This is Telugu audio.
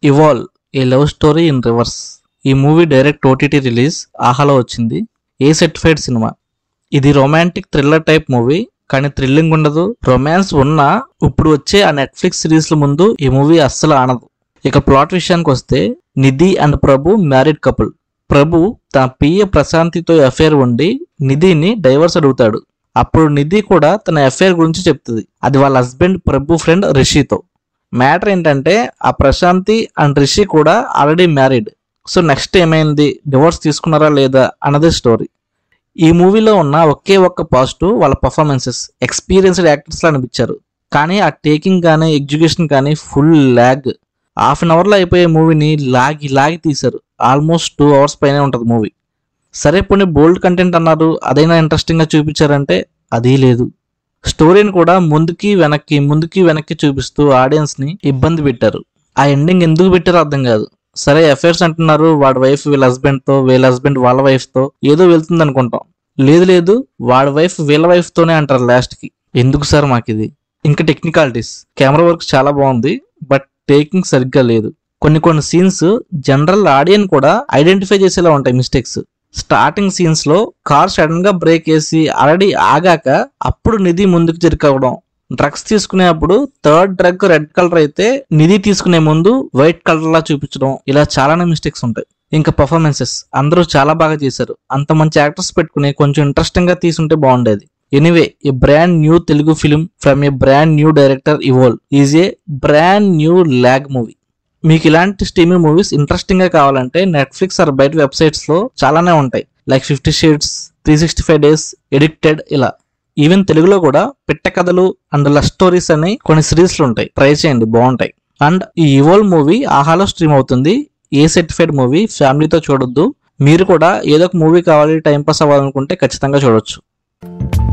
evolve a love story in reverse ఈ మూవీ డైరెక్ట్ ఓటీటీ రిలీజ్ ఆహాలో వచ్చింది ఏ సర్టిఫైడ్ సినిమా ఇది రొమాంటిక్ థ్రిల్లర్ టైప్ మూవీ కానీ థ్రిల్లింగ్ ఉండదు రొమాన్స్ ఉన్నా ఇప్పుడు వచ్చే ఆ నెట్ఫ్లిక్స్ సిరీస్ల ముందు ఈ మూవీ అస్సలు ఆనదు ఇక ప్లాట్ విషయానికి వస్తే Nidhi and Prabhu married couple Prabhu తన పియ ప్రశాంతితో అఫేర్ ఉండి నిధిని డైవర్స్ అడుగుతాడు అప్పుడు నిధి కూడా తన అఫేర్ గురించి చెప్తుంది అది వాళ్ళ హస్బెండ్ ప్రభు ఫ్రెండ్ రిషితో మ్యాటర్ ఏంటంటే ఆ ప్రశాంతి అండ్ రిషి కూడా ఆల్రెడీ మ్యారీడ్ సో నెక్స్ట్ ఏమైంది డివోర్స్ తీసుకున్నారా లేదా అన్నదే స్టోరీ ఈ మూవీలో ఉన్న ఒకే ఒక్క పాజిటివ్ వాళ్ళ పర్ఫార్మెన్సెస్ ఎక్స్పీరియన్స్డ్ యాక్టర్స్ లా అనిపించారు కానీ ఆ టేకింగ్ కానీ ఎగ్జిక్యూషన్ కానీ ఫుల్ ల్యాగ్ హాఫ్ అన్ అవర్లో అయిపోయే మూవీని లాగి లాగి తీశారు ఆల్మోస్ట్ టూ అవర్స్ పైనే ఉంటుంది మూవీ సరే పోనీ బోల్డ్ కంటెంట్ అన్నారు అదైనా ఇంట్రెస్టింగ్గా చూపించారంటే అది లేదు స్టోరీని కూడా ముందుకి వెనక్కి ముందుకి వెనక్కి చూపిస్తూ ఆడియన్స్ని ఇబ్బంది పెట్టారు ఆ ఎండింగ్ ఎందుకు పెట్టారో అర్థం కాదు సరే అఫైర్స్ అంటున్నారు వాడి వైఫ్ వీళ్ళ హస్బెండ్తో వీళ్ళ హస్బెండ్ వాళ్ళ వైఫ్తో ఏదో వెళ్తుంది అనుకుంటాం లేదు లేదు వాడి వైఫ్ వీళ్ళ వైఫ్తోనే అంటారు లాస్ట్కి ఎందుకు సార్ మాకు ఇది ఇంకా టెక్నికాలిటీస్ కెమెరా వర్క్ చాలా బాగుంది బట్ టేకింగ్ సరిగ్గా లేదు కొన్ని కొన్ని సీన్స్ జనరల్ ఆడియన్ కూడా ఐడెంటిఫై చేసేలా ఉంటాయి మిస్టేక్స్ స్టార్టింగ్ సీన్స్ లో కార్ సడన్ గా బ్రేక్ వేసి ఆల్రెడీ ఆగాక అప్పుడు నిధి ముందుకు జరికవడం డ్రగ్స్ తీసుకునేప్పుడు థర్డ్ డ్రగ్ రెడ్ కలర్ అయితే నిధి తీసుకునే ముందు వైట్ కలర్ లా చూపించడం ఇలా చాలానే మిస్టేక్స్ ఉంటాయి ఇంకా పర్ఫార్మెన్సెస్ అందరూ చాలా బాగా చేశారు అంత మంచి యాక్టర్స్ పెట్టుకుని కొంచెం ఇంట్రెస్టింగ్ గా తీసుంటే బాగుండేది anyway a brand new Telugu film from a brand new director Evol is a brand new lag movie మీకు ఇలాంటి స్ట్రీమింగ్ మూవీస్ ఇంట్రెస్టింగ్ గా కావాలంటే నెట్ఫ్లిక్స్ ఆర్ బయట వెబ్సైట్స్ లో చాలానే ఉంటాయి like fifty shades three sixty five days addicted ఇలా ఈవెన్ తెలుగులో కూడా పెట్ట కథలు అండ్ లవ్ స్టోరీస్ అని కొన్ని సిరీస్లు ఉంటాయి ట్రై చేయండి బాగుంటాయి అండ్ ఈ ఇవోల్ మూవీ ఆహాలో స్ట్రీమ్ అవుతుంది ఏ సర్టిఫైడ్ మూవీ ఫ్యామిలీతో చూడొద్దు మీరు కూడా ఏదో ఒక మూవీ కావాలి టైం పాస్ అవ్వాలనుకుంటే ఖచ్చితంగా చూడొచ్చు